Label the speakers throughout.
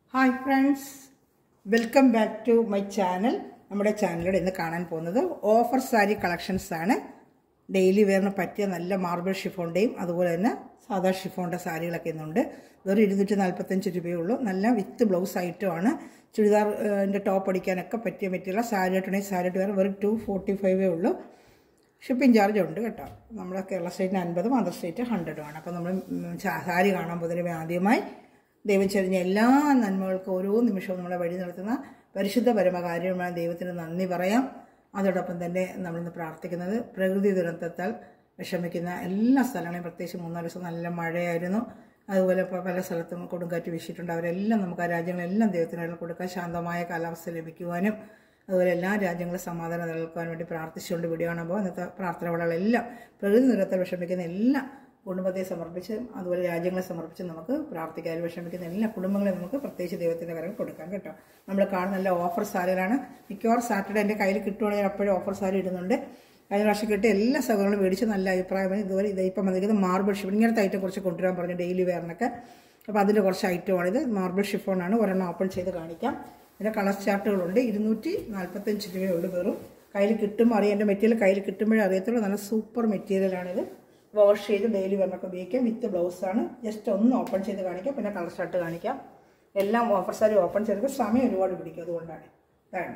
Speaker 1: Hi friends welcome back to my channel നമ്മുടെ ചാനലിലൂടെ ഇന്ന് കാണാൻ പോകുന്നത് ഓഫർ സാരി കളക്ഷൻസ് ആണ് ഡെയിലി വെയറിന് പറ്റിയ നല്ല മാർബിൾ ഷിഫോണിൻ്റെയും അതുപോലെ തന്നെ സാധാ ഷിഫോണിൻ്റെ സാരികളൊക്കെ ഇന്നുണ്ട് വെറും ഇരുന്നൂറ്റി നാൽപ്പത്തഞ്ച് രൂപയേ ഉള്ളൂ നല്ല വിത്ത് ബ്ലൗസ് ഐറ്റമാണ് ചുരിദാറിൻ്റെ ടോപ്പ് അടിക്കാനൊക്കെ പറ്റിയ മെറ്റീരിയൽ സാരി ആയിട്ടുണ്ടെങ്കിൽ സാരി ആയിട്ട് വേറെ വെറും ടു ഫോർട്ടി ഫൈവേ ഉള്ളൂ ഷിപ്പിംഗ് ചാർജ് ഉണ്ട് കേട്ടോ നമ്മുടെ കേരള സ്റ്റേറ്റിന് അൻപതും അതർ സ്റ്റേറ്റ് ഹൺഡ്രഡും ആണ് അപ്പോൾ നമ്മൾ ഉം, ചാ- സാരി കാണാൻ പോകുന്നതിന് ആദ്യമായി ദൈവം ചെറിഞ്ഞ എല്ലാ നന്മകൾക്കും ഓരോ നിമിഷവും നമ്മളെ വഴി നടത്തുന്ന പരിശുദ്ധ പരമകാര്യമായ ദൈവത്തിന് നന്ദി പറയാം അതോടൊപ്പം തന്നെ നമ്മളിന്ന് പ്രാർത്ഥിക്കുന്നത് പ്രകൃതി ദുരന്തത്താൽ വിഷമിക്കുന്ന എല്ലാ സ്ഥലങ്ങളെയും പ്രത്യേകിച്ച് മൂന്നാല് ദിവസം നല്ല മഴയായിരുന്നു അതുപോലെ ഇപ്പോൾ പല സ്ഥലത്തും കൊടുങ്കാറ്റ് വീശിയിട്ടുണ്ട് അവരെല്ലാം നമുക്ക് ആ രാജ്യങ്ങളെല്ലാം ദൈവത്തിനുള്ള കൊടുക്കാൻ ശാന്തമായ കാലാവസ്ഥ ലഭിക്കുവാനും അതുപോലെ എല്ലാ രാജ്യങ്ങളും സമാധാനം നിലനിൽക്കാൻ വേണ്ടി പ്രാർത്ഥിച്ചുകൊണ്ട് വീഡിയോ കാണുമ്പോൾ ഇന്നത്തെ പ്രാർത്ഥനകളെല്ലാം പ്രകൃതി ദുരന്തത്തിൽ വിഷമിക്കുന്ന എല്ലാ കുടുംബത്തെ സമർപ്പിച്ച് അതുപോലെ രാജ്യങ്ങളെ സമർപ്പിച്ച് നമുക്ക് പ്രാർത്ഥിക്കാൻ വിഷമിക്കുന്ന എല്ലാ കുടുംബങ്ങളെയും നമുക്ക് പ്രത്യേകിച്ച് ദൈവത്തിൻ്റെ കരം കൊടുക്കാം കേട്ടോ നമ്മൾ കാണുന്ന നല്ല ഓഫർ സാരികളാണ് മിക്കവാറും സാറ്റർഡേ എൻ്റെ കയ്യിൽ കിട്ടുവാണെങ്കിൽ അപ്പോഴും ഓഫർ സാരി ഇടുന്നുണ്ട് കഴിഞ്ഞ പ്രാവശ്യം കിട്ടിയ എല്ലാ സഹോദരങ്ങളും മേടിച്ച് നല്ല അഭിപ്രായമാണ് ഇതുപോലെ ഇത് ഇപ്പം വന്നിരിക്കുന്നത് മാർബിൾ ഷിഫോൺ ഇങ്ങനത്തെ ഐറ്റം കുറച്ച് കൊണ്ടുവരാൻ പറഞ്ഞു ഡെയിലി വെയറിനൊക്കെ അപ്പോൾ അതിൻ്റെ കുറച്ച് ഐറ്റമാണിത് മാർബിൾ ഷിഫോണാണ് ഒരെണ്ണം ഓപ്പൺ ചെയ്ത് കാണിക്കാം ഇതിൻ്റെ കളർ ചാർട്ടുകളുണ്ട് ഇരുന്നൂറ്റി നാൽപ്പത്തഞ്ച് രൂപയേ ഉള്ളൂ വെറും കയ്യിൽ കിട്ടുമ്പോൾ അറിയാം എൻ്റെ മെറ്റീരിയൽ കയ്യിൽ കിട്ടുമ്പോഴേ അറിയത്തുള്ളൂ നല്ല സൂപ്പർ മെറ്റീരിയലാണിത് വാഷ് ചെയ്ത് ഡെയിലി വെയറിനൊക്കെ ഉപയോഗിക്കാം വിത്ത് ബ്ലൗസാണ് ജസ്റ്റ് ഒന്ന് ഓപ്പൺ ചെയ്ത് കാണിക്കാം പിന്നെ കളർ ചാർട്ട് കാണിക്കാം എല്ലാം ഓഫർ സാരി ഓപ്പൺ ചെയ്തപ്പോൾ സമയം ഒരുപാട് പിടിക്കും അതുകൊണ്ടാണ് വേണ്ട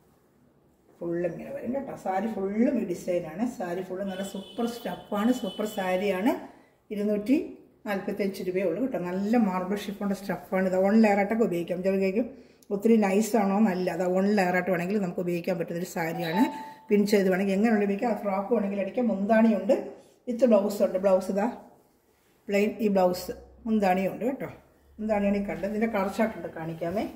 Speaker 1: ഫുള്ളും ഇങ്ങനെ വരും കേട്ടോ സാരി ഫുള്ളും ഈ ഡിസൈനാണ് സാരി ഫുള്ള് നല്ല സൂപ്പർ സ്റ്റഫാണ് സൂപ്പർ സാരിയാണ് ഇരുന്നൂറ്റി നാൽപ്പത്തഞ്ച് രൂപയേ ഉള്ളൂ കേട്ടോ നല്ല മാർബിൾ ഷിഫോണിൻ്റെ സ്റ്റഫാണ് ഇത് വൺ ലെയറായിട്ടൊക്കെ ഉപയോഗിക്കാം ചിലക്കേക്കും ഒത്തിരി നൈസാണോ നല്ല അത് വൺ ലെയറായിട്ട് വേണമെങ്കിൽ നമുക്ക് ഉപയോഗിക്കാൻ പറ്റുന്നൊരു സാരിയാണ് പിൻ ചെയ്ത് വേണമെങ്കിൽ എങ്ങനെ വേണമെങ്കിൽ ഉപയോഗിക്കാം ഫ്രോക്ക് വേണമെങ്കിൽ അടിക്കാം മുന്താണിയുണ്ട് വിത്ത് ബ്ലൗസ് ഉണ്ട് ബ്ലൗസ് ഇതാ പ്ലെയിൻ ഈ ബ്ലൗസ് മുന്താണിയുണ്ട് കേട്ടോ മുന്താണിയാണ് ഈ കണ്ടത് ഇതിൻ്റെ കളർ ചാർട്ട് ഉണ്ട് കാണിക്കാമേ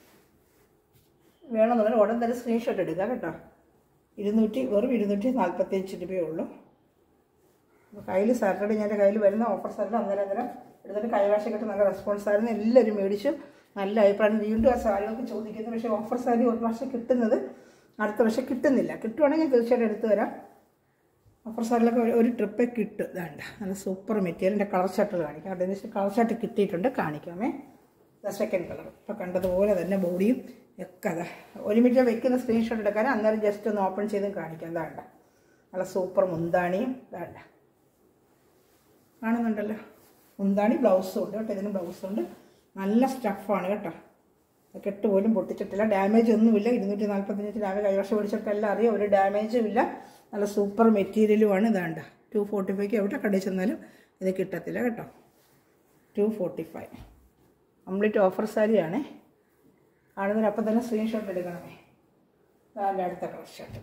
Speaker 1: വേണമെന്നുണ്ടെങ്കിൽ ഉടൻ തന്നെ സ്ക്രീൻഷോട്ട് എടുക്കുക കേട്ടോ ഇരുന്നൂറ്റി വെറും ഇരുന്നൂറ്റി നാൽപ്പത്തിയഞ്ച് രൂപയേ ഉള്ളൂ അപ്പോൾ കയ്യിൽ സാറ്റർഡേ ഞാൻ എൻ്റെ കയ്യിൽ വരുന്ന ഓഫർ സാറ്റർഡേ അന്നേരം അന്നേരം എടുത്തിട്ട് കൈവാശം കിട്ടും നല്ല റെസ്പോൺസ് ആയിരുന്നു എല്ലാവരും മേടിച്ചു നല്ല അഭിപ്രായം വീണ്ടും ആ സാരികൾക്ക് ചോദിക്കുന്നു പക്ഷേ ഓഫർ സാരി ഒരു വർഷം കിട്ടുന്നത് അടുത്ത വർഷം കിട്ടുന്നില്ല കിട്ടുവാണെങ്കിൽ ഞാൻ തീർച്ചയായിട്ടും എടുത്തു തരാം ഓഫർ സാരിലൊക്കെ ഒരു- ഒരു ട്രിപ്പേ കിട്ടും വേണ്ട നല്ല സൂപ്പർ മെറ്റീരിയലിൻ്റെ കളർ ഷർട്ട് കാണിക്കാം അതിന് ശേഷം കളർ ഷർട്ട് കിട്ടിയിട്ടുണ്ട് കാണിക്കാമേ സെക്കൻഡ് കളർ ഇപ്പോൾ കണ്ടതുപോലെ തന്നെ ബോഡിയും ഒക്കെ അതാ ഒരു മിനിറ്റ് വെക്കുന്ന സ്ക്രീൻഷോട്ട് എടുക്കാൻ അന്നേരം ജസ്റ്റ് ഒന്ന് ഓപ്പൺ ചെയ്തും കാണിക്കാം വേണ്ട നല്ല സൂപ്പർ മുന്താണിയും വേണ്ട കാണുന്നുണ്ടല്ലോ മുന്താണി ബ്ലൗസും ഉണ്ട് കേട്ടോ ഇതിന് ബ്ലൗസുണ്ട് നല്ല സ്റ്റഫാണ് കേട്ടോ കെട്ട് പോലും പൊട്ടിച്ചിട്ടില്ല ഡാമേജ് ഒന്നുമില്ല ഇരുന്നൂറ്റി നാൽപ്പത്തഞ്ച് ഡാമേജ് കൈവശം മേടിച്ചൊക്കെ എല്ലാം അറിയാം ഒരു ഡാമേജും ഇല്ല നല്ല സൂപ്പർ മെറ്റീരിയലുമാണ് ഇതാണ്ട ടു ഫോർട്ടി ഫൈവ്ക്ക് എവിടെ കടയിൽ ചെന്നാലും ഇത് കിട്ടത്തില്ല കേട്ടോ two forty five complete offer സാരിയാണേ കാണുന്നതിന് അപ്പം തന്നെ സ്ക്രീൻഷോട്ട് എടുക്കണമേ അതിൻ്റെ അടുത്ത കളർ ഷർട്ട്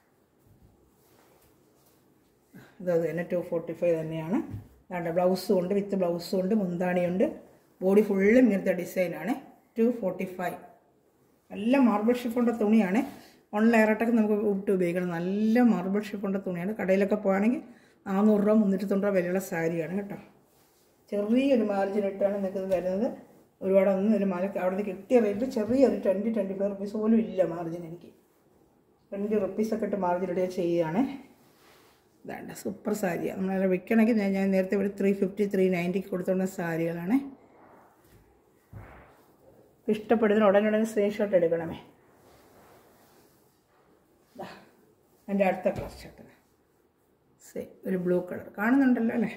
Speaker 1: ഇത് അത് തന്നെ ടു ഫോർട്ടി ഫൈവ് തന്നെയാണ് വേണ്ട ബ്ലൗസും ഉണ്ട് വിത്ത് ബ്ലൗസും ഉണ്ട് മുന്താണിയുണ്ട് ബോഡി ഫുള്ളും ഇങ്ങനത്തെ ഡിസൈനാണ് ടു ഫോർട്ടി ഫൈവ് നല്ല മാർബിൾ ഷിഫോണിൻ്റെ തുണിയാണ് വൺ ലെയറായിട്ടൊക്കെ നമുക്ക് ഇട്ട് ഉപയോഗിക്കണം നല്ല മാർബിൾ ഷിഫോണിൻ്റെ തുണിയാണ് കടയിലൊക്കെ പോകുകയാണെങ്കിൽ നാനൂറ് രൂപ മുന്നൂറ്റി തൊണ്ണൂറ് രൂപ വിലയുള്ള സാരിയാണ് കേട്ടോ ചെറിയൊരു മാർജിൻ ഇട്ടാണ് നിങ്ങൾക്ക് ഇത് വരുന്നത് ഒരുപാടൊന്നും ഒരു മാല അവിടെ നിന്ന് കിട്ടിയ റേറ്റ് ചെറിയൊരു ട്വൻറ്റി ട്വൻറ്റി ഫൈവ് റുപ്പീസ് പോലും ഇല്ല മാർജിൻ എനിക്ക് ട്വൻറ്റി റുപ്പീസൊക്കെ ഇട്ട് മാർജിൻ ഇടുക ചെയ്യുകയാണ് ഇതാണ്ട സൂപ്പർ സാരിയാണ് നമ്മളത് വിൽക്കണമെങ്കിൽ ഞാൻ ഞാൻ നേരത്തെ ഒരു ത്രീ ഫിഫ്റ്റി ത്രീ നയൻറ്റിക്ക് കൊടുത്തോണ്ട സാരികളാണ് ഇഷ്ടപ്പെടുന്നതിന് ഉടനെ ഉടനെ സ്ക്രീൻഷോട്ട് എടുക്കണമേ ദാ, എൻ്റെ അടുത്ത കളർ ഷർട്ട് സേ ഒരു ബ്ലൂ കളർ കാണുന്നുണ്ടല്ലോ അല്ലേ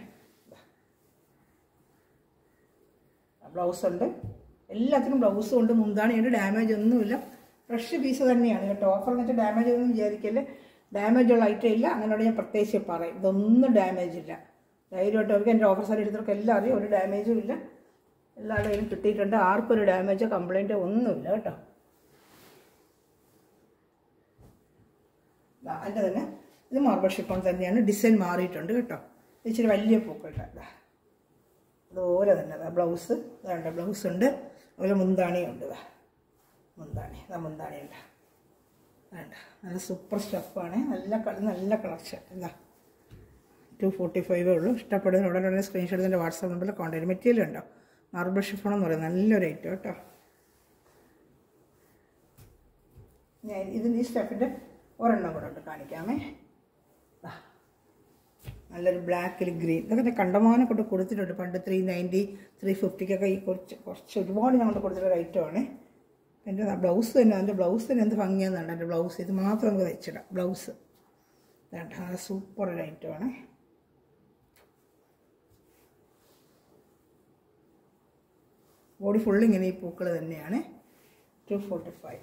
Speaker 1: ബ്ലൗസ് ഉണ്ട് എല്ലാത്തിനും ബ്ലൗസും ഉണ്ട് മുന്താണിയുണ്ട് ഡാമേജ് ഒന്നുമില്ല ഫ്രഷ് പീസ് തന്നെയാണ് കേട്ടോ ഓഫർ എന്ന് വെച്ചാൽ ഡാമേജ് ഒന്നും വിചാരിക്കല്ലേ ഡാമേജ് ഉള്ള ഐറ്റം ഇല്ല അങ്ങനെയോട് ഞാൻ പ്രത്യേകിച്ച് പറയും ഇതൊന്നും ഡാമേജ് ഇല്ല ധൈര്യമായിട്ട് അവർക്ക് എൻ്റെ ഓഫർ സാരി എടുത്തവർക്ക് എല്ലാം അറിയാം ഒരു ഡാമേജും ഇല്ല എല്ലാവരുടെ കയ്യിലും കിട്ടിയിട്ടുണ്ട് ആർക്കും ഒരു ഡാമേജോ കംപ്ലൈൻറ്റോ ഒന്നുമില്ല കേട്ടോ ദാ, അതിൻ്റെ തന്നെ ഇത് മാർബിൾ ഷിഫോൺ തന്നെയാണ് ഡിസൈൻ മാറിയിട്ടുണ്ട് കേട്ടോ ഇച്ചിരി വലിയ പൂക്കളുടെ ദാ. അതുപോലെ തന്നെ ദാ ബ്ലൗസ് ഇതാണ്ട് ബ്ലൗസ് ഉണ്ട് അതുപോലെ മുന്താണിയും ഉണ്ട് ദാ. മുന്താണി അതാ മുന്താണി ഉണ്ട് വേണ്ട നല്ല സൂപ്പർ സ്റ്റഫാണ് നല്ല കളർ നല്ല കളർ ഷർട്ട് എന്താ ടു ഫോർട്ടി ഫൈവേ ഉള്ളൂ ഇഷ്ടപ്പെടുന്ന ഉടനെ ഉടനെ സ്ക്രീൻഷോട്ട് എൻ്റെ വാട്സാപ്പ് നമ്പറിൽ കോൺടാക്ട് മെറ്റീരിയൽ ഉണ്ടോ മാർബിൾ ഷിഫോൺ എന്ന് പറയുന്നത് നല്ലൊരു ഐറ്റം കേട്ടോ ഞാൻ ഇതിന് ഈ സ്റ്റഫിൻ്റെ ഒരെണ്ണം കൂടെ ഉണ്ട് കാണിക്കാമേ ദാ. നല്ലൊരു ബ്ലാക്കിൽ ഗ്രീൻ ഇതൊക്കെ ഞാൻ കണ്ടമാനം കൊണ്ട് കൊടുത്തിട്ടുണ്ട് പണ്ട് ത്രീ നയൻറ്റി ത്രീ ഫിഫ്റ്റിക്കൊക്കെ ഈ കുറച്ച് കുറച്ച് ഒരുപാട് ഞാൻ കൊണ്ട് കൊടുത്തിട്ടൊരു ഐറ്റമാണ് എൻ്റെ ബ്ലൗസ് തന്നെ അതിൻ്റെ ബ്ലൗസ് തന്നെ എന്ത് ഭംഗിയാണെന്നുണ്ട് എൻ്റെ ബ്ലൗസ് ഇത് മാത്രം നമുക്ക് തയ്ച്ചിടാം ബ്ലൗസ് വേണ്ട അത് സൂപ്പർ ഒരു ഐറ്റമാണ് ബോഡി ഫുള്ള് ഇങ്ങനെ ഈ പൂക്കൾ തന്നെയാണ് ടു ഫോർട്ടി ഫൈവ്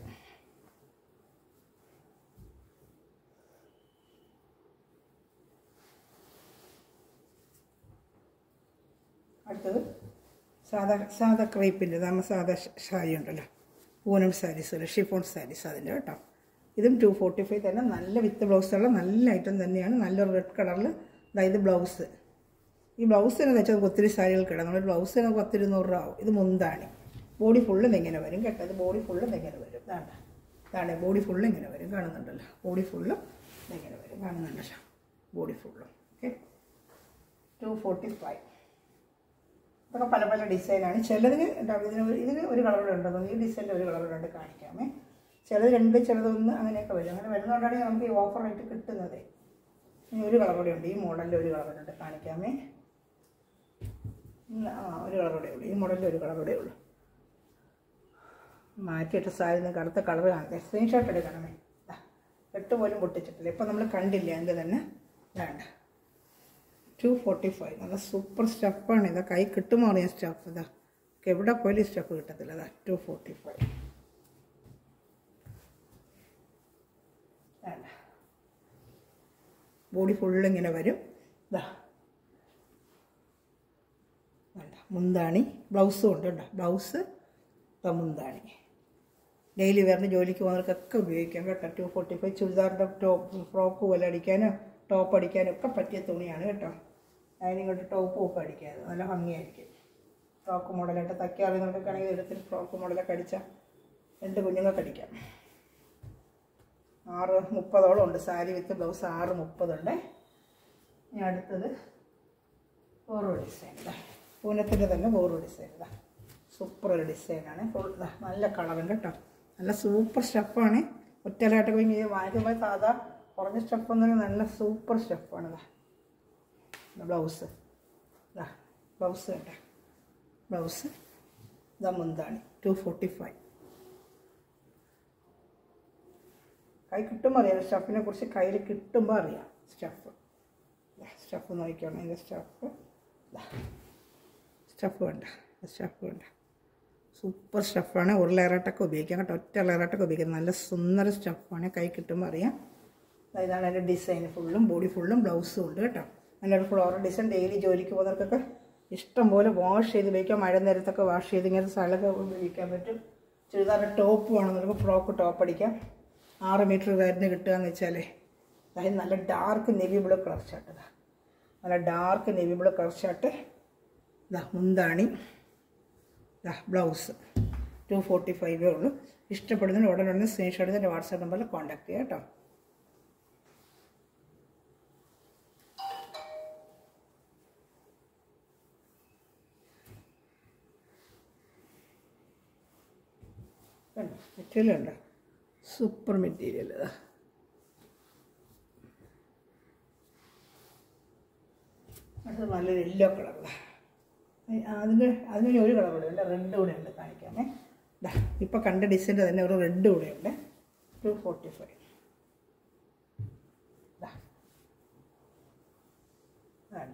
Speaker 1: അടുത്തത് സാധാ സാധാ ക്രേപ്പിൻ്റെ നമ്മൾ സാധാ സാരി ഉണ്ടല്ലോ പൂനം സാരീസ് ഷിഫോൺ സാരീസ് അതിൻ്റെ കേട്ടോ ഇതും ടു ഫോർട്ടി ഫൈവ് തന്നെ നല്ല വിത്ത് ബ്ലൗസുള്ള നല്ല ഐറ്റം തന്നെയാണ് നല്ലൊരു റെഡ് കളറിൽ അതായത് ബ്ലൗസ് ഈ ബ്ലൗസിന് വെച്ചാൽ നമുക്ക് ഒത്തിരി സാരികൾ കിടാം നമ്മുടെ ബ്ലൗസിന് നമുക്ക് പത്ത് ഇരുന്നൂറ് രൂപ ആവും ഇത് മുന്താണ് ബോഡി ഫുള്ള് ഇങ്ങനെ വരും കേട്ടോ ഇത് ബോഡി ഫുള്ള് ഇങ്ങനെ വരും ഇതാണ് ഇതാണ് ബോഡി ഫുള്ള് ഇങ്ങനെ വരും കാണുന്നുണ്ടല്ലോ ബോഡി ഫുള്ള് ഇങ്ങനെ വരും കാണുന്നുണ്ടല്ലോ ബോഡി ഫുള്ളും ഓക്കെ ടു ഫോർട്ടി ഫൈവ് ഇതൊക്കെ പല പല ഡിസൈനാണ് ചിലതിന് ഉണ്ടാവും ഇതിന് ഒരു- ഇതിന് ഒരു കളർ ഉണ്ടെന്ന് ഈ ഡിസൈനിൽ ഒരു കളർ ഉണ്ട് കാണിക്കാമേ ചിലത് രണ്ട് ചിലതൊന്ന് അങ്ങനെയൊക്കെ വരും അങ്ങനെ വരുന്നതുകൊണ്ടാണ് നമുക്ക് ഈ ഓഫർ ആയിട്ട് കിട്ടുന്നത് ഇനി ഒരു കളർ കൂടെ ഉണ്ട് ഈ മോഡലിൽ ഒരു കളർ ഉണ്ട് കാണിക്കാമേ ഇല്ല, ആ ഒരു കളർ കൂടെ ഉള്ളൂ ഈ മോഡലിൽ ഒരു കളർ കൂടെ ഉള്ളൂ മാറ്റിയിട്ട് സാരി നിങ്ങൾക്ക് അടുത്ത കളർ കാണട്ടെ സ്ക്രീൻഷോട്ട് എടുക്കണമേ ദാ, എട്ട് പോലും പൊട്ടിച്ചിട്ടില്ല ഇപ്പം നമ്മൾ കണ്ടില്ല എൻ്റെ തന്നെ വേണ്ട ടു ഫോർട്ടി ഫൈവ് നല്ല സൂപ്പർ സ്റ്റഫാണ് ഇതാ കൈ കിട്ടുമോ അറിയാം സ്റ്റഫ് ഇതാ എവിടെ പോലും സ്റ്റഫ് കിട്ടത്തില്ല ഇതാ ടു ഫോർട്ടി ഫൈവ് വേണ്ട ബോഡി ഫുള്ള് ഇങ്ങനെ വരും ഇതാ വേണ്ട മുന്താണി ബ്ലൗസും ഉണ്ട് കേട്ടോ ബ്ലൗസ് ഇതാ മുന്താണി ഡെയിലി വെയറിന് ജോലിക്ക് പോകുന്നവർക്കൊക്കെ ഉപയോഗിക്കാം കേട്ടോ ടു ഫോർട്ടി ഫൈവ് ചുരിദാറിൻ്റെ ടോപ്പ് ഫ്രോക്ക് പോലെ അടിക്കാനോ ടോപ്പ് അടിക്കാനോ ഒക്കെ പറ്റിയ തുണിയാണ് കേട്ടോ അതിന് ഇങ്ങോട്ട് ടോപ്പും ഒക്കെ അടിക്കാൻ നല്ല ഭംഗിയായിരിക്കും ഫ്രോക്ക് മോഡലായിട്ട് തക്കി അറിയുന്നവർക്കൊക്കെ ആണെങ്കിൽ എടുത്തിട്ട് ഫ്രോക്ക് മോഡലൊക്കെ അടിച്ചാൽ രണ്ട് കുഞ്ഞുങ്ങൾക്ക് അടിക്കാം ആറ് മുപ്പതോളം ഉണ്ട് സാരി വിത്ത് ബ്ലൗസ് ആറ് മുപ്പതുണ്ട് ഇനി അടുത്തത് വേറൊരു ഡിസൈൻ ഇതാ പൂനത്തിൻ്റെ തന്നെ വേറൊരു ഡിസൈൻ ഇതാ സൂപ്പർ ഒരു ഡിസൈനാണ് ഫുൾ ഇതാ നല്ല കളറും കേട്ടോ നല്ല സൂപ്പർ സ്റ്റഫാണ് ഒറ്റലായിട്ടൊക്കെ പോയി ഇങ്ങനെ വാങ്ങിക്കുമ്പോൾ സാധാ കുറഞ്ഞ സ്റ്റഫൊന്നും നല്ല സൂപ്പർ സ്റ്റഫാണ് ഇതാ ബ്ലൗസ് ഇതാ ബ്ലൗസ് കേട്ടോ ബ്ലൗസ് ഇതാ മുന്താണി ടു ഫോർട്ടി ഫൈവ് കൈ കിട്ടുമ്പോൾ അറിയാം സ്റ്റഫിനെ കുറിച്ച് കയ്യിൽ കിട്ടുമ്പോൾ അറിയാം സ്റ്റഫ് സ്റ്റഫ് നോക്കിക്കോണം ഇതിൻ്റെ സ്റ്റഫ് സ്റ്റഫ് വേണ്ട സ്റ്റഫ് വേണ്ട സൂപ്പർ സ്റ്റഫാണ് ഒരു ലെയറായിട്ടൊക്കെ ഉപയോഗിക്കാം കേട്ടോ ഒറ്റ ലെയറായിട്ടൊക്കെ ഉപയോഗിക്കാം നല്ല സുന്ദര സ്റ്റഫാണ് കൈ കിട്ടുമ്പോൾ അറിയാം ദാ ഇതാണ് അതിൻ്റെ ഡിസൈൻ ഫുള്ളും ബോഡി ഫുള്ളും ബ്ലൗസും ഉണ്ട് കേട്ടോ നല്ലൊരു ഫ്ലോറൽ ഡിസൈൻ ഡെയിലി ജോലിക്ക് പോകുന്നവർക്കൊക്കെ ഇഷ്ടം പോലെ വാഷ് ചെയ്ത് ഉപയോഗിക്കാം മഴ നേരത്തൊക്കെ വാഷ് ചെയ്ത് ഇങ്ങനത്തെ സ്ഥലമൊക്കെ ഉപയോഗിക്കാൻ പറ്റും ചുരിദാറിൻ്റെ ടോപ്പ് വേണമെന്നൊക്കെ ഫ്രോക്ക് ടോപ്പ് അടിക്കാം ആറ് മീറ്റർ വരുന്ന കിട്ടുകയെന്ന് വെച്ചാലേ അതായത് നല്ല dark navy blue colour shirt ഇതാ നല്ല dark navy blue colour shirt ഇതാ മുന്താണി ഇതാ ബ്ലൗസ് ടു ഫോർട്ടി ഫൈവേ ഉള്ളൂ ഇഷ്ടപ്പെടുന്നതിന് ഉടനെ ഉടനെ സ്ക്രീൻഷോട്ട് എടുത്ത് എൻ്റെ വാട്സാപ്പ് നമ്പറിൽ കോൺടാക്ട് ചെയ്യാം കേട്ടോ കണ്ടോ മെറ്റീരിയൽ ഉണ്ടോ സൂപ്പർ മെറ്റീരിയൽ ഇതാ അടുത്ത നല്ലൊരു യെല്ലോ കളർ അതിന് അതിന് ഒരു കളർ കൂടെ ഉണ്ട് റെഡ് കൂടെ ഉണ്ട് കാണിക്കാമേ ഇതാ ഇപ്പോൾ കണ്ട ഡിസൈൻ്റെ തന്നെ ഒരു റെഡ് കൂടെ ഉണ്ട് ടു ഫോർട്ടി ഫൈവ് ഇതാ വേണ്ട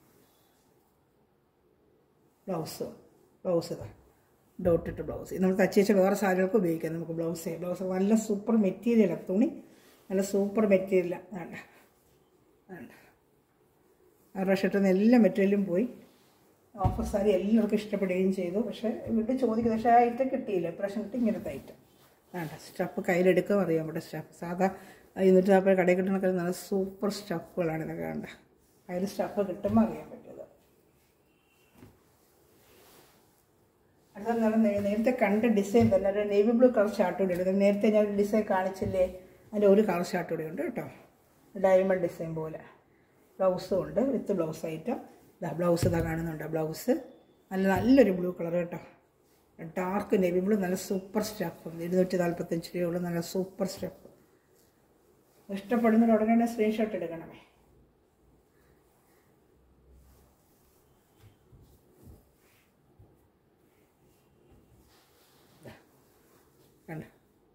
Speaker 1: ബ്ലൗസ് ബ്ലൗസ് ഇതാ ഡോട്ട് ഇട്ട് ബ്ലൗസ് ഇത് നമ്മൾ തച്ച് വെച്ച വേറെ സാരികൾക്ക് ഉപയോഗിക്കാം നമുക്ക് ബ്ലൗസ് ബ്ലൗസ് നല്ല സൂപ്പർ മെറ്റീരിയലാണ് തുണി നല്ല സൂപ്പർ മെറ്റീരിയലാണ് വേണ്ട വേണ്ട ആ ഷർട്ടിൽ എല്ലാ മെറ്റീരിയലും പോയി ഓഫർ സാരി എല്ലാവർക്കും ഇഷ്ടപ്പെടുകയും ചെയ്തു പക്ഷേ ഇവിടെ ചോദിക്കുന്നത് പക്ഷേ ആ ഐറ്റം കിട്ടിയില്ല ഇപ്രാവശ്യം കിട്ടി ഇങ്ങനത്തെ ഐറ്റം വേണ്ട സ്റ്റഫ് കയ്യിലെടുക്കാൻ അറിയാം ഇവിടെ സ്റ്റഫ് സാധാ ഇരുന്നൂറ്റി നാൽപ്പത് കടയിൽ കിട്ടുന്ന നല്ല സൂപ്പർ സ്റ്റഫുകളാണ് ഇതൊക്കെ വേണ്ട കയ്യിൽ സ്റ്റഫ് കിട്ടുമ്പോൾ അറിയാൻ പറ്റുന്നത് അടുത്ത നമ്മൾ നേരത്തെ കണ്ട ഡിസൈൻ തന്നെ ഒരു നേവി ബ്ലൂ കളർ ഷർട്ട് കൂടി ഉണ്ട് നേരത്തെ ഞാൻ ഡിസൈൻ കാണിച്ചില്ലേ അതിൻ്റെ ഒരു കളർ ഷർട്ട് കൂടി ഉണ്ട് കേട്ടോ ഡയമണ്ട് ഡിസൈൻ പോലെ ബ്ലൗസും ഉണ്ട് വിത്ത് ബ്ലൗസ് ഐറ്റം ഇതാ ബ്ലൗസ് ഇതാ കാണുന്നുണ്ട് ബ്ലൗസ് നല്ല നല്ലൊരു ബ്ലൂ കളർ കേട്ടോ ഡാർക്ക് നേവി ബ്ലൂ നല്ല സൂപ്പർ സ്റ്റഫ് ഇരുന്നൂറ്റി നാൽപ്പത്തഞ്ച് രൂപയുള്ള നല്ല സൂപ്പർ സ്റ്റഫ് ഇഷ്ടപ്പെടുന്നവർ ഉടനെ സ്ക്രീൻഷോട്ട് എടുക്കണമേ കണ്ട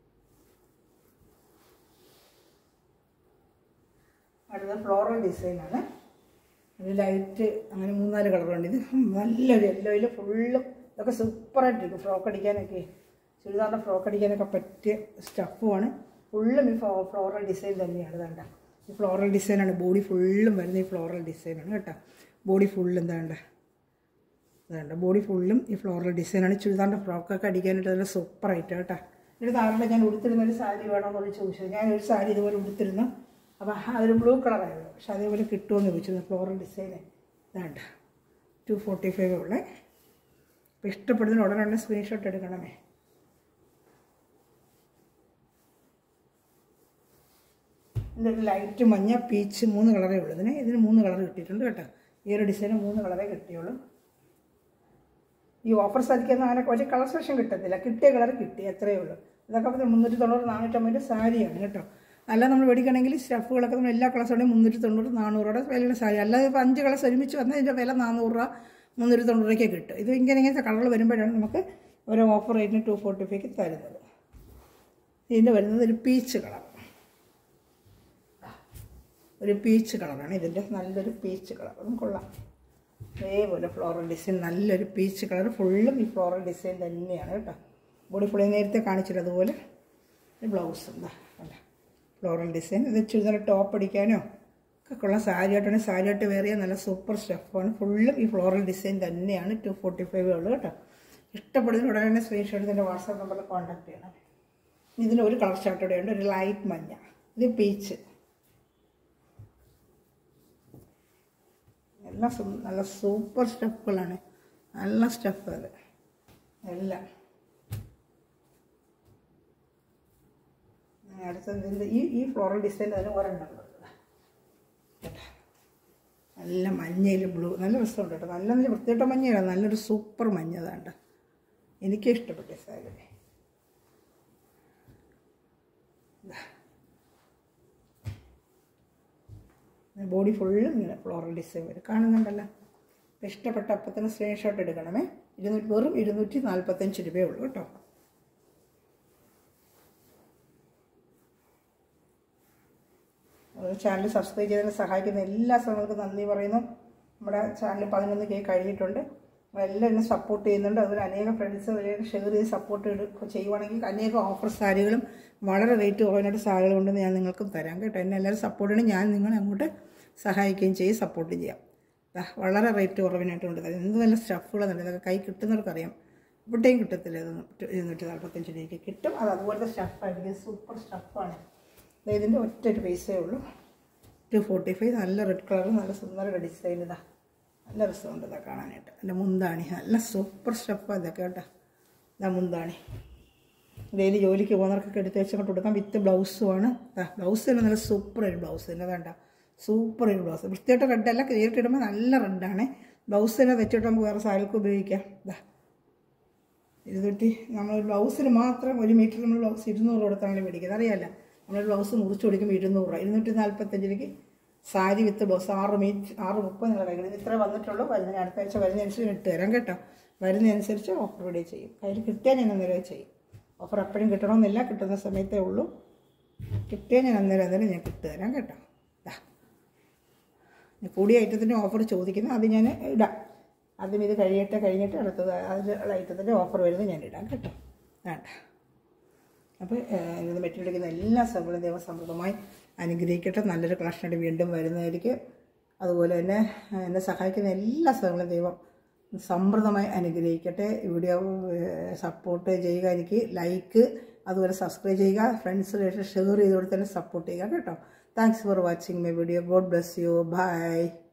Speaker 1: അടുത്ത ഫ്ലോറൽ ഡിസൈനാണ് ഒരു ലൈറ്റ് അങ്ങനെ മൂന്നാല് കളറുണ്ട് ഇത് നല്ലൊരു യെല്ലോയിൽ ഫുള്ളും ഇതൊക്കെ സൂപ്പറായിട്ടിരിക്കും ഫ്രോക്ക് അടിക്കാനൊക്കെ ചുരിദാറിൻ്റെ ഫ്രോക്ക് അടിക്കാനൊക്കെ പറ്റിയ സ്റ്റഫുമാണ് ഫുള്ളും ഈ ഫ്ലോ ഫ്ലോറൽ ഡിസൈൻ തന്നെയാണ് വേണ്ട ഈ ഫ്ലോറൽ ഡിസൈനാണ് ബോഡി ഫുള്ളും വരുന്ന ഈ ഫ്ലോറൽ ഡിസൈനാണ് കേട്ടോ ബോഡി ഫുള്ളും എന്താണ്ട ഇതാണ്ട് ബോഡി ഫുള്ളും ഈ ഫ്ലോറൽ ഡിസൈനാണ് ചുരിദാറിൻ്റെ ഫ്രോക്കൊക്കെ അടിക്കാനായിട്ട് നല്ല സൂപ്പറായിട്ട് കേട്ടോ ഒരു താരയുടെ ഞാൻ ഉടുത്തിരുന്ന ഒരു സാരി വേണമെന്നൊരു ചോദിച്ചത് ഞാൻ ഒരു സാരി ഇതുപോലെ ഉടുത്തിരുന്നു അപ്പോൾ അതൊരു ബ്ലൂ കളറായിരുന്നു പക്ഷെ അതേപോലെ കിട്ടുമെന്ന് ചോദിച്ചിരുന്നു ഫ്ലോറൽ ഡിസൈന് ഇതാണ്ട് ടു ഫോർട്ടി ഫൈവ് ഉള്ളേ അപ്പോൾ ഇഷ്ടപ്പെടുന്നതിന് ഉടനെ തന്നെ സ്ക്രീൻഷോട്ട് എടുക്കണമേ ഇതിൻ്റെ ഒരു ലൈറ്റ് മഞ്ഞ പീച്ച് മൂന്ന് കളറേ ഉള്ളൂ ഇതിന് ഇതിന് മൂന്ന് കളർ കിട്ടിയിട്ടുണ്ട് കേട്ടോ ഈ ഒരു ഡിസൈന് മൂന്ന് കളറേ കിട്ടിയുള്ളൂ ഈ ഓഫർ സാധിക്കുന്ന അങ്ങനെ ഒരു കളർ സെക്ഷൻ കിട്ടത്തില്ല കിട്ടിയ കളർ കിട്ടി അത്രയേ ഉള്ളൂ ഇതൊക്കെ അപ്പോൾ മുന്നൂറ്റി തൊണ്ണൂറ് നാനൂറ്റമ്പതിൻ്റെ സാരിയാണ് കേട്ടോ അല്ല നമ്മൾ മേടിക്കണമെങ്കിൽ സ്റ്റഫുകളൊക്കെ നമ്മൾ എല്ലാ കളേഴ്സോടെയും മുന്നൂറ്റി തൊണ്ണൂറ് നാനൂറ് വിലയുടെ സാരി അല്ലാതെ ഇപ്പോൾ അഞ്ച് കളേഴ്സ് ഒരുമിച്ച് വന്നാൽ ഇതിൻ്റെ വില നാനൂറ് രൂപ മുന്നൂറ്റി തൊണ്ണൂറ് രൂപയ്ക്ക് കിട്ടും ഇത് ഇങ്ങനെ ഇങ്ങനത്തെ കളറുകൾ വരുമ്പോഴാണ് നമുക്ക് ഒരു ഓഫർ റേറ്റിന് ടു ഫോർട്ടി ഫൈവ്ക്ക് തരുന്നത് ഇതിൻ്റെ വരുന്നത് ഒരു പീച്ച് കളർ ഒരു പീച്ച് കളറാണ് ഇതിൻ്റെ നല്ലൊരു പീച്ച് കളർ അതും കൊള്ളാം അതേപോലെ ഫ്ലോറൽ ഡിസൈൻ നല്ലൊരു പീച്ച് കളർ ഫുള്ളും ഈ ഫ്ലോറൽ ഡിസൈൻ തന്നെയാണ് കേട്ടോ ബോഡി ഫുള്ളി നേരത്തെ കാണിച്ചിട്ട് അതുപോലെ ബ്ലൗസ് എന്താ അല്ല ഫ്ലോറൽ ഡിസൈൻ ഇത് ചുരിദാർ ടോപ്പ് അടിക്കാനോ ഒക്കെ ഉള്ള സാരിയായിട്ടാണ് സാരിയായിട്ട് വേറിയ നല്ല സൂപ്പർ സ്റ്റഫാണ് ഫുള്ളും ഈ ഫ്ലോറൽ ഡിസൈൻ തന്നെയാണ് ടു ഫോർട്ടി ഫൈവ് ഉള്ളൂ കേട്ടോ ഇഷ്ടപ്പെടുന്നതിന് ഉടനെ തന്നെ സ്ക്രീൻഷോട്ട് ഇതിൻ്റെ വാട്സാപ്പ് നമ്പറിൽ കോൺടാക്ട് ചെയ്യണം ഇതിന് ഒരു കളർ ഷർട്ട് ഉണ്ട് ഒരു ലൈറ്റ് മഞ്ഞ ഇത് പീച്ച് എല്ലാം സു- നല്ല സൂപ്പർ സ്റ്റഫുകളാണ് നല്ല സ്റ്റഫ് അത് എല്ലാം ഇനി അടുത്തത് ഇതിൻ്റെ ഈ ഈ ഫ്ലോറൽ ഡിസൈൻ അതിന് ഒരെണ്ണം ഉള്ളത്. കേട്ടോ നല്ല മഞ്ഞയിൽ ബ്ലൂ നല്ല രസമുണ്ട് കേട്ടോ നല്ല നല്ല വൃത്തിയിട്ട മഞ്ഞയാണ് നല്ലൊരു സൂപ്പർ മഞ്ഞ അതാണ്ട് എനിക്ക് ഇഷ്ടപ്പെട്ട സാരി ബോഡി ഫുള്ളും ഇങ്ങനെ ഫ്ലോറൽ ഡിസൈൻ വരും കാണുന്നുണ്ടല്ലോ അപ്പോൾ ഇഷ്ടപ്പെട്ട അപ്പത്തിന് സ്ക്രീൻഷോട്ട് എടുക്കണമേ ഇരുന്നൂറ്റി വെറും ഇരുന്നൂറ്റി നാൽപ്പത്തഞ്ച് രൂപയേ ഉള്ളൂ കേട്ടോ ചാനൽ സബ്സ്ക്രൈബ് ചെയ്തതിന് സഹായിക്കുന്ന എല്ലാ സമയങ്ങൾക്കും നന്ദി പറയുന്നു നമ്മുടെ ചാനൽ പതിനൊന്ന് കെ കഴിഞ്ഞിട്ടുണ്ട് എല്ലാം എന്നെ സപ്പോർട്ട് ചെയ്യുന്നുണ്ട് അതുപോലെ അനേകം ഫ്രണ്ട്സ് ഷെയർ ചെയ്ത് സപ്പോർട്ട് ചെയ്യുവാണെങ്കിൽ അനേകം ഓഫർ സാരികളും വളരെ റേറ്റ് കുറവിനായിട്ട് സാരികൾ കൊണ്ടുവന്ന് ഞാൻ നിങ്ങൾക്കും തരാം കേട്ടോ എന്നെ എല്ലാവരും സപ്പോർട്ട് ചെയ്യണം ഞാൻ നിങ്ങളെ അങ്ങോട്ട് സഹായിക്കുകയും ചെയ്യും സപ്പോർട്ട് ചെയ്യാം ദാ, വളരെ റേറ്റ് കുറവിനായിട്ട് കൊണ്ടുതരാം എന്ത് നല്ല സ്റ്റഫുകൾ നല്ല ഇതൊക്കെ കൈ കിട്ടുന്നവർക്കറിയാം ഇവിടെയും കിട്ടത്തില്ല ഇതൊന്നും ഇരുന്നൂറ്റി നാൽപ്പത്തഞ്ച് രൂപയ്ക്ക് കിട്ടും അത് അതുപോലത്തെ സ്റ്റഫായിരിക്കും സൂപ്പർ സ്റ്റഫാണ് ദേ ഇതിൻ്റെ ഒറ്റ ഒരു പൈസയേ ഉള്ളൂ ടു ഫോർട്ടി ഫൈവ് നല്ല റെഡ് കളർ നല്ല സുന്ദര ഡിസൈൻ ഇതാ നല്ല രസമുണ്ട് ഇതാ കാണാനായിട്ട് എൻ്റെ മുന്താണി നല്ല സൂപ്പർ സ്റ്റഫാണ് ഇതൊക്കെ കേട്ടോ ഇതാ മുന്താണി ഡെയിലി ജോലിക്ക് പോകുന്നവർക്കൊക്കെ എടുത്ത് വെച്ചങ്ങോട്ട് കൊടുക്കാം വിത്ത് ബ്ലൗസുമാണ് ബ്ലൗസ് തന്നെ നല്ല സൂപ്പർ ഒരു ബ്ലൗസ് തന്നെ വേണ്ട സൂപ്പർ ഒരു ബ്ലൗസ് വൃത്തിയായിട്ട് റെഡല്ല നേരിട്ടിടുമ്പോൾ നല്ല റെഡാണ് ബ്ലൗസ് തന്നെ വെച്ചിട്ട് നമുക്ക് വേറെ സാരിക്ക് ഉപയോഗിക്കാം ഇതാ ഇരുന്നൂറ്റി നമ്മൾ ബ്ലൗസിന് മാത്രം ഒരു മീറ്റർ നമ്മൾ ബ്ലൗസ് ഇരുന്നൂറ് കൊടുത്താണ് മേടിക്കുന്നത് അറിയാമല്ല നമ്മൾ ബ്ലൗസ് മുറിച്ച് കൊടുക്കുമ്പോൾ ഇരുന്നൂറ് രൂപ ഇരുന്നൂറ്റി നാൽപ്പത്തഞ്ച് രൂപയ്ക്ക് സാരി വിത്ത് ബ്ലൗസ് ആറ് മീറ്റർ ആറ് മുപ്പത് നിങ്ങൾ കഴിക്കണം ഇത്ര വന്നിട്ടുള്ളൂ വരുന്ന അടുത്ത ആഴ്ച വരുന്നതനുസരിച്ച് ഇട്ട് തരാം കേട്ടോ വരുന്നതനുസരിച്ച് ഓഫർ ഇവിടെ ചെയ്യും കയ്യിൽ കിട്ടിയാൽ ഞാൻ അന്നേരം ചെയ്യും ഓഫർ എപ്പോഴും കിട്ടണമെന്നില്ല കിട്ടുന്ന സമയത്തേ ഉള്ളൂ കിട്ടിയാൽ ഞാൻ അന്നേരം അന്നേരം ഞാൻ കിട്ടു തരാം കേട്ടോ ദാ. ഇനി കൂടിയ ഐറ്റത്തിൻ്റെ ഓഫർ ചോദിക്കുന്നത് അത് ഞാൻ ഇടാം ആദ്യം ഇത് കഴിയട്ടെ കഴിഞ്ഞിട്ട് അടുത്തത് അതിലുള്ള ഐറ്റത്തിൻ്റെ ഓഫർ വരുന്നത് ഞാൻ ഇടാം കേട്ടോ വേണ്ട അപ്പോൾ ഇത് മെറ്റീരിയലിക്കുന്ന എല്ലാ സമ്പളും ദൈവം സമൃദ്ധമായി അനുഗ്രഹിക്കട്ടെ നല്ലൊരു കളക്ഷനായിട്ട് വീണ്ടും വരുന്നതായിരിക്കും അതുപോലെ തന്നെ ഏഹ്, എന്നെ സഹായിക്കുന്ന എല്ലാ സമ്പളും ദൈവം സമൃദ്ധമായി അനുഗ്രഹിക്കട്ടെ വീഡിയോ സപ്പോർട്ട് ചെയ്യുക എനിക്ക് ലൈക്ക് അതുപോലെ സബ്സ്ക്രൈബ് ചെയ്യുക ഫ്രണ്ട്സിലേക്ക് ഷെയർ ചെയ്ത് കൊടുത്ത് തന്നെ സപ്പോർട്ട് ചെയ്യുക കേട്ടോ thanks for watching my video God bless you by